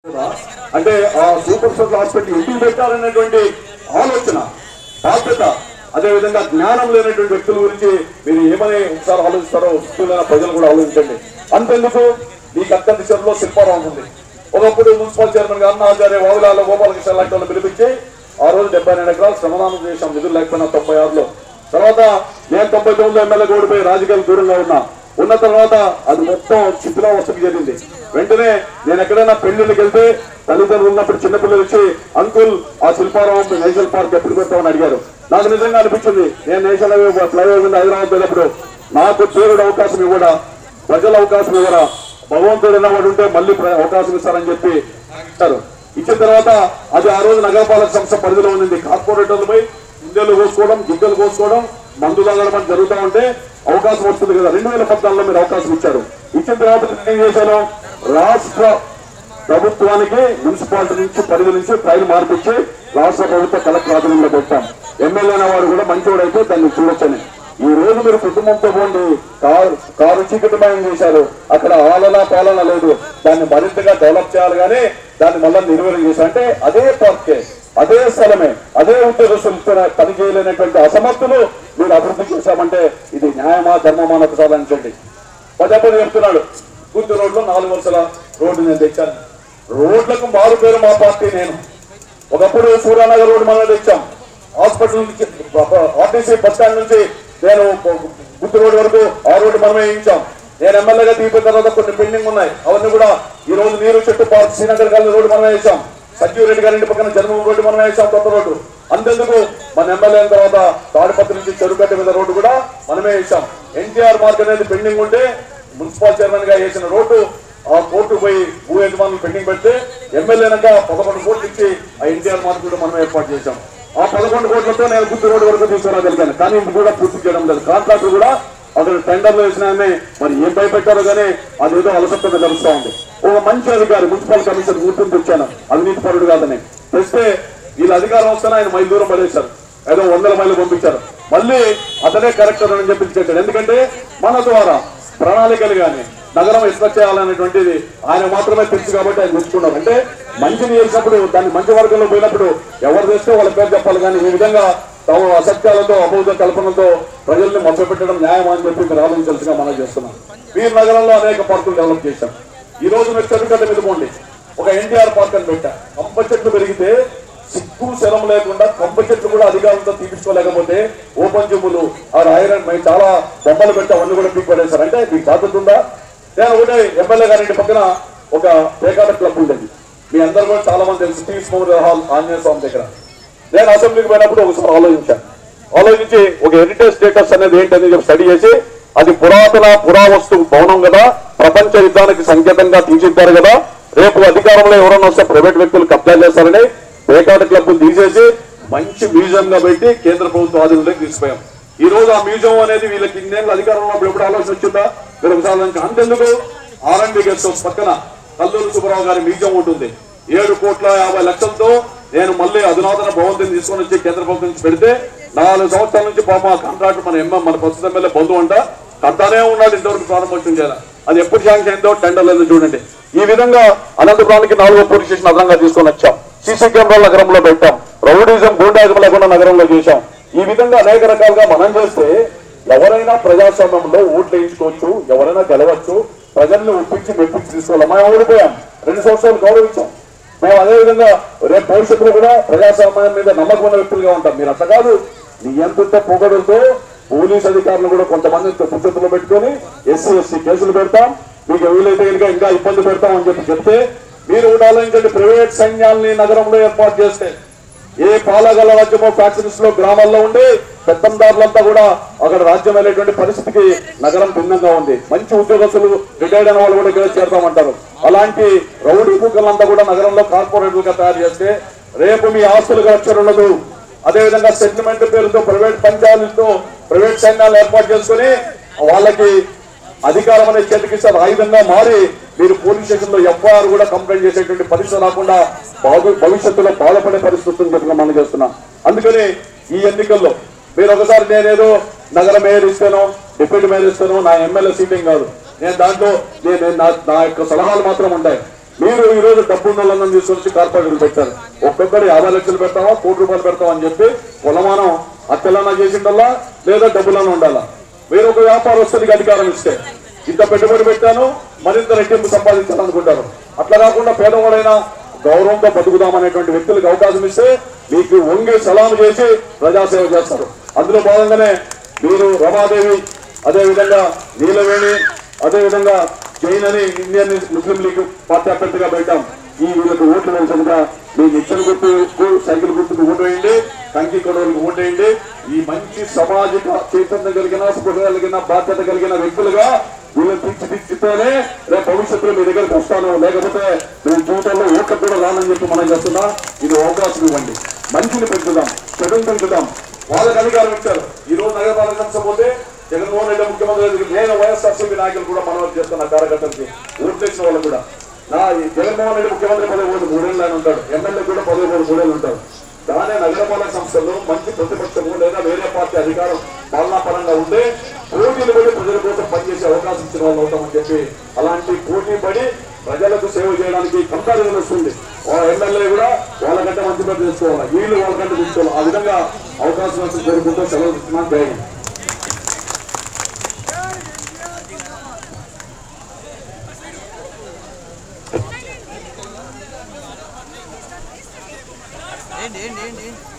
కూడా అంటే ఆ సూపర్ స్పెషల్ హాస్పిటల్ ఎందుకు పెట్టాలనేటువంటి ఆలోచన బాధ్యత అదేవిధంగా జ్ఞానం లేనటువంటి వ్యక్తుల గురించి మీరు ఏమని ఒకసారి ఆలోచిస్తారో వస్తువులైన ప్రజలు కూడా ఆలోచించండి అంతెందుకు ఈ కత్తంటి చెరువులో శిల్పారావం ఉంది ఒకప్పుడు మున్సిపల్ చైర్మన్ గారు అన్నాచార్య వావులాల గోపాలకృష్ణ లాంటి వాళ్ళు పిలిపించి ఆ రోజు డెబ్బై రెండు ఎకరాలు శ్రమదానం చేశాం నిధులు లేకపోయినా తొంభై ఆరులో తర్వాత నేను తొంభై తొమ్మిదిలో ఎమ్మెల్యే ఓడిపోయి రాజకీయాలు దూరంగా ఉన్నా ఉన్న తర్వాత అది మొత్తం చిత్తులో వసతి జరిగింది వెంటనే నేను ఎక్కడైనా పెళ్లిళ్ళకి వెళ్తే తల్లిదండ్రులు ఉన్నప్పుడు చిన్నపిల్లలు వచ్చి అంకుల్ ఆ శిల్పారావం నేషనల్ పార్క్ ఎప్పుడు పెడతామని అడిగారు నాకు నిజంగా అనిపించింది నేను నేషనల్ హైవే ఫ్లైఓవర్ మీద హైదరాబాద్ వెళ్ళినప్పుడు నాకు దేవుడు అవకాశం ఇవ్వడా ప్రజల అవకాశం ఇవ్వరా భగవంతుడు వాడు ఉంటే మళ్ళీ ప్ర- అవకాశం ఇస్తారని చెప్పి ఇచ్చారు ఇచ్చిన తర్వాత అది ఆ రోజు నగరపాలక సంస్థ పరిధిలో ఉంది కార్పొరేటర్లపై గింజలు కోసుకోవడం గిగ్గలు కోసుకోవడం మందు తాగడం అని జరుగుతూ ఉంటే అవకాశం వస్తుంది కదా రెండు వేల పద్నాలుగులో మీరు అవకాశం ఇచ్చారు ఇచ్చిన తర్వాత నేను ఏం చేశాను రాష్ట్ర ప్రభుత్వానికి మున్సిపాలిటీ నుంచి పరిధి నుంచి ఫైల్ మార్పించి రాష్ట్ర ప్రభుత్వ కలెక్టర్ ఆధీనంలో పెట్టాం ఎమ్మెల్యే వాడు కూడా మంచివాడైతే దాన్ని చూడొచ్చని ఈ రోజు మీరు కుటుంబంతో పోండి కారు కారు చీకటిమయం చేశారు అక్కడ ఆలన పాలన లేదు దాన్ని మరింతగా డెవలప్ చేయాలి కానీ దాన్ని మళ్ళీ నిర్వహణ చేశారు అంటే అదే పార్కే అదే స్థలమే అదే ఉద్యోగస్తులతో పని చేయలేనటువంటి అసమర్థులు మీరు అభివృద్ధి చేశామంటే ఇది న్యాయమా ధర్మమా అని ఒకసారి అనిచండి పదే పదే చెప్తున్నాడు గుంటూరు రోడ్లో నాలుగు వరుసల రోడ్డు నేను తెచ్చాను రోడ్లకు మారు పేరు మా పార్టీ నేను ఒకప్పుడు సూర్యానగర్ రోడ్డు మనం తెచ్చాం హాస్పిటల్ నుంచి ఆర్టీసీ బస్ స్టాండ్ నుంచి నేను గుంటూరు రోడ్డు వరకు ఆ రోడ్డు మనమే వేయించాం నేను ఎమ్మెల్యేగా దిగిపోయిన తర్వాత కొన్ని పెండింగ్ ఉన్నాయి అవన్నీ కూడా ఈ రోజు నీరు చెట్టు పార్క్ శ్రీనగర్ గారి రోడ్డు మనమే వేసాం సత్యూ రెడ్డి గారి ఇంటి పక్కన జన్మభూమి రోడ్డు మనమే వేసాం కొత్త రోడ్డు అంతెందుకు మన ఎమ్మెల్యే అయిన తర్వాత తాడిపత్రి నుంచి చెరుగట్ట మీద రోడ్డు కూడా మనమే వేసాం ఎన్టీఆర్ మార్క్ అనేది పెండింగ్ ఉంటే మున్సిపల్ చైర్మన్ గా వేసిన రోడ్డు ఆ కోర్టు పోయి భూ యజమానులు పెండింగ్ పెడితే ఎమ్మెల్యేనక పదకొండు కోట్లు ఇచ్చి ఆ ఎన్టీఆర్ మార్క్ కూడా మనం ఏర్పాటు చేశాం ఆ పదకొండు కోట్లతో నేను గుర్తు రోడ్డు వరకు తీసుకురాగలిగాను కానీ ఇది కూడా పూర్తి చేయడం లేదు కాంట్రాక్టర్ కూడా అక్కడ టెండర్లు వేసిన ఆమె మరి ఏం భయపెట్టారో కానీ అదేదో అలసత్వంగా తెలుస్తా ఉంది ఒక మంచి అధికారి మున్సిపల్ కమిషన్ గుర్తింపు ఇచ్చాను అవినీతి పరుడు కాదని తెస్తే వీళ్ళ అధికారం వస్తేనే ఆయన మైలు దూరం పడేశారు ఏదో వందల మైలు పంపించారు మళ్ళీ అతనే కరెక్టర్ అని చెప్పి చెప్పాడు ఎందుకంటే మన ద్వారా ప్రణాళికలు కానీ నగరం ఎట్లా చేయాలనేటువంటిది ఆయన మాత్రమే తెలుసు కాబట్టి ఆయన తెచ్చుకున్నారు అంటే మంచిని చేసినప్పుడు దాన్ని మంచి వర్గంలో పోయినప్పుడు ఎవరు తెస్తే వాళ్ళ పేరు చెప్పాలి కానీ ఈ విధంగా తాము అసత్యాలతో అబౌద్ధ కల్పనతో ప్రజల్ని మభ్యపెట్టడం న్యాయం అని చెప్పి మీరు ఆలోచించాల్సిగా మనం చేస్తున్నాం వీరి నగరంలో అనేక పార్కులు డెవలప్ చేశాం ఈ రోజు మీరు చెరుకట్ట మీద పోండి ఒక ఎన్టీఆర్ పార్క్ అని పెట్టా కంప చెట్లు పెరిగితే సిగ్గు శరం లేకుండా కంప చెట్లు కూడా అధికారంతో తీపించుకోలేకపోతే ఓపెన్ జిమ్ములు ఆ ఐరన్ మేము చాలా బొమ్మలు పెట్టి అవన్నీ కూడా పీక్ పడేశారు అంటే మీకు బాధ్యత ఉందా నేను ఒకటే ఎమ్మెల్యే గారి పక్కన ఒక పేకాట క్లబ్ ఉండేది మీ అందరు కూడా చాలా మంది తెలుసు టీవీ స్మోర్ హాల్ ఆంజనేయ స్వామి దగ్గర నేను అసెంబ్లీకి పోయినప్పుడు ఒకసారి ఆలోచించాను ఆలోచించి ఒక హెరిటేజ్ స్టేటస్ అనేది ఏంటని చెప్పి స్టడీ చేసి అది పురాతన పురావస్తు భవనం కదా ప్రపంచ యుద్ధానికి సంకేతంగా తీర్చిద్దారు కదా రేపు అధికారంలో ఎవరైనా వస్తే ప్రైవేట్ వ్యక్తులు కబ్జా చేస్తారని పేకాట క్లబ్ తీసేసి మంచి మ్యూజియం గా పెట్టి కేంద్ర ప్రభుత్వ ఆధీనంలోకి తీసుకుపోయాం ఈ రోజు ఆ మ్యూజియం అనేది వీళ్ళకి ఇన్నేళ్ళు అధికారంలో ఉన్నప్పుడు ఎప్పుడు ఆలోచన వచ్చిందా మీరు ఒకసారి ఆలోచించండి. అంతెందుకు ఆర్ఎండి గెస్ట్ హౌస్ పక్కన కల్లూరు సుబ్బారావు గారి మ్యూజియం ఉంటుంది ఏడు కోట్ల యాభై లక్షలతో నేను మళ్ళీ అధునాతన భవంతిని తీసుకొని వచ్చి కేంద్ర ప్రభుత్వం నుంచి పెడితే నాలుగు సంవత్సరాల నుంచి పాప కాంట్రాక్ట్ మన ఎంఎం మన ప్రస్తుత ఎమ్మెల్యే బంధువు అంట కడతానే ఉన్నాడు ఇంతవరకు ప్రారంభోత్సవం చేయాలి అది ఎప్పుడు శాంక్షన్ అయిందో టెండర్ లేదో చూడండి ఈ విధంగా అనంతపురానికి నాలుగో పోలీస్ స్టేషన్ అదనంగా తీసుకొని వచ్చాం సీసీ కెమెరాల నగరంలో పెట్టాం రౌడీజం గూండాయిజం లేకుండా నగరంలో చేశాం ఈ విధంగా అనేక రకాలుగా మనం చేస్తే ఎవరైనా ప్రజాస్వామ్యంలో ఓట్లు వేయించుకోవచ్చు ఎవరైనా గెలవచ్చు ప్రజల్ని ఒప్పించి మెప్పించి తీసుకోవాలి మేము ఓడిపోయాం రెండు సంవత్సరాలు గౌరవించాం మేము అదే విధంగా రేపు భవిష్యత్తులో కూడా ప్రజాస్వామ్యం మీద నమ్మకం ఉన్న వ్యక్తులుగా ఉంటాం మీరు అట్లా కాదు నీ ఎంత పొగడుతో పోలీస్ అధికారులు కూడా కొంతమంది పుస్తకంలో పెట్టుకొని ఎస్సీ ఎస్సీ కేసులు పెడతాం మీకు వీలైతే కనుక ఇంకా ఇబ్బంది పెడతాం అని చెప్పి చెప్తే మీరు కూడా ఆలోచించండి ప్రైవేట్ సైన్యాల్ని నగరంలో ఏర్పాటు చేస్తే ఏ పాలగల రాజ్యమో ఫ్యాక్టరీస్ లో గ్రామాల్లో ఉండి పెత్తందారులంతా కూడా అక్కడ రాజ్యం వెళ్ళేటువంటి పరిస్థితికి నగరం భిన్నంగా ఉంది మంచి ఉద్యోగస్తులు రిటైర్డ్ అయిన వాళ్ళు కూడా ఇక్కడ చేరతామంటారు అలాంటి రౌడీ కుక్కలంతా కూడా నగరంలో కార్పొరేట్లుగా తయారు చేస్తే రేపు మీ ఆస్తులకు రక్షణ ఉండదు అదేవిధంగా సెటిల్మెంట్ పేరుతో ప్రైవేట్ పంచాయతీలతో ప్రైవేట్ సైన్యాలు ఏర్పాటు చేసుకుని వాళ్ళకి అధికారం అనే చేతికిస్తే అది ఆయుధంగా మారి మీరు పోలీస్ స్టేషన్ లో ఎఫ్ఐఆర్ కూడా కంప్లైంట్ చేసేటువంటి పరిస్థితి రాకుండా బాగు- భవిష్యత్తులో బాధపడే పరిస్థితి ఉంది చెప్పి మనం చేస్తున్నాం అందుకని ఈ ఎన్నికల్లో మీరు ఒకసారి నేనేదో నగర మేయర్ ఇస్తాను డిప్యూటీ మేయర్ ఇస్తాను నా ఎమ్మెల్యే సీటింగ్ కాదు నేను దాంట్లో నేను నేను నా నా యొక్క సలహాలు మాత్రం ఉంటాయి మీరు ఈ రోజు డబ్బు ఉన్న వాళ్ళని తీసుకొచ్చి కార్పొరేటర్లు పెట్టారు ఒక్కొక్కరు యాభై లక్షలు పెడతావా కోటి రూపాయలు పెడతావా అని చెప్పి కొలమానం అత్తెలన్నా చేసిండల్లా లేదా డబ్బులన్నా ఉండాలా మీరు ఒక వ్యాపారస్తుడికి అధికారం ఇస్తే ఇంత పెట్టుబడి పెట్టాను మరింత రెట్టింపు సంపాదించాలనుకుంటారు అట్లా కాకుండా పేదవాడైనా గౌరవంగా బతుకుదామనేటువంటి వ్యక్తులకు అవకాశం ఇస్తే మీకు వంగి సలాం చేసి ప్రజాసేవ చేస్తారు అందులో భాగంగానే మీరు రమాదేవి అదే విధంగా నీలవేణి అదే విధంగా జైన్ అని ఇండియన్ ముస్లిం లీగ్ పార్టీ అభ్యర్థిగా పెట్టాం ఈ వీళ్ళకి ఓట్లు వేసంగా మీ నిచ్చెన గుర్తుకు సైకిల్ గుర్తుకు ఓటు వేయండి కంకి కొడవలకు ఓటు వేయండి ఈ మంచి సామాజిక చైతన్యం కలిగిన స్పృహ కలిగిన బాధ్యత కలిగిన వ్యక్తులుగా వీళ్ళని తీర్చిదిద్దితేనే రేపు భవిష్యత్తులో మీ దగ్గరకు వస్తాను లేకపోతే మేము జీవితంలో ఓట్లకు కూడా రానని చెప్పి మనం చేస్తున్నా ఇది అవకాశం ఇవ్వండి మంచిని పెంచుదాం చెడుని పెంచుదాం వాళ్ళకి అధికారం ఇచ్చారు ఈ రోజు నగరపాలక సంస్థ పోతే జగన్మోహన్ రెడ్డి ముఖ్యమంత్రి దగ్గరికి నేను వైఎస్ఆర్సీపీ నాయకులు కూడా మనవి చేస్తున్న కార్యకర్తలకి ఓట్లేసిన వాళ్ళు కూడా నా ఈ జగన్మోహన్ రెడ్డి ముఖ్యమంత్రి పదవి ఓటు మూడేళ్ళు ఆయన ఉంటాడు ఎమ్మెల్యే కూడా పదవి ఓటు మూడేళ్ళు ఉంటాడు దానే నగరపాలక సంస్థల్లో మంచి ప్రతిపక్షము లేదా వేరే పార్టీ అధికారం పాలనా పరంగా ఉంటే పోటీలు పడి ప్రజల కోసం పనిచేసే అవకాశం ఇచ్చిన వాళ్ళు అవుతామని చెప్పి అలాంటి పోటీ పడి ప్రజలకు సేవ చేయడానికి కంపారిజన్ వస్తుంది ఆ ఎమ్మెల్యే కూడా వాళ్ళకంటే మంచి పేరు తెచ్చుకోవాలి వీళ్ళు వాళ్ళకంటే తెచ్చుకోవాలి ఆ విధంగా అవకాశం వచ్చి కోరుకుంటూ సెలవు ఇస్తున్నాను జై హింద్. ఏంటి ఏంటి ఏంటి ఏంటి